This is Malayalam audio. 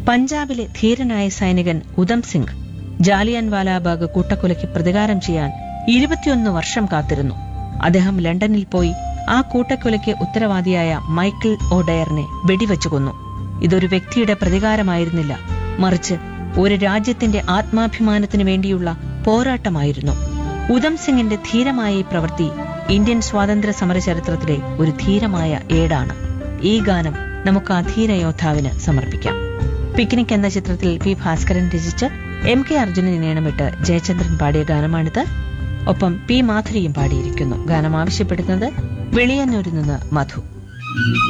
പഞ്ചാബിലെ ധീരനായ സൈനികൻ ഉധം സിംഗ് ജാലിയൻവാലാബാഗ് കൂട്ടക്കൊലയ്ക്ക് പ്രതികാരം ചെയ്യാൻ ഇരുപത്തിയൊന്ന് വർഷം കാത്തിരുന്നു അദ്ദേഹം ലണ്ടനിൽ പോയി ആ കൂട്ടക്കൊലയ്ക്ക് ഉത്തരവാദിയായ മൈക്കിൾ ഒഡയറിനെ വെടിവെച്ചു കൊന്നു ഇതൊരു വ്യക്തിയുടെ പ്രതികാരമായിരുന്നില്ല മറിച്ച് ഒരു രാജ്യത്തിന്റെ ആത്മാഭിമാനത്തിനു വേണ്ടിയുള്ള പോരാട്ടമായിരുന്നു ഉധം സിംഗിന്റെ ധീരമായ ഈ പ്രവൃത്തി ഇന്ത്യൻ സ്വാതന്ത്ര്യ സമര ചരിത്രത്തിലെ ഒരു ധീരമായ ഏടാണ് ഈ ഗാനം നമുക്ക് ആ ധീര യോദ്ധാവിന് സമർപ്പിക്കാം പിക്നിക് എന്ന ചിത്രത്തിൽ പി ഭാസ്കരൻ രചിച്ച് എം കെ അർജുനൻ ഈണമിട്ട് ജയചന്ദ്രൻ പാടിയ ഗാനമാണിത് ഒപ്പം പി മാധുരിയും പാടിയിരിക്കുന്നു ഗാനം ആവശ്യപ്പെടുന്നത് വെളിയന്നൂരിൽ നിന്ന് മധു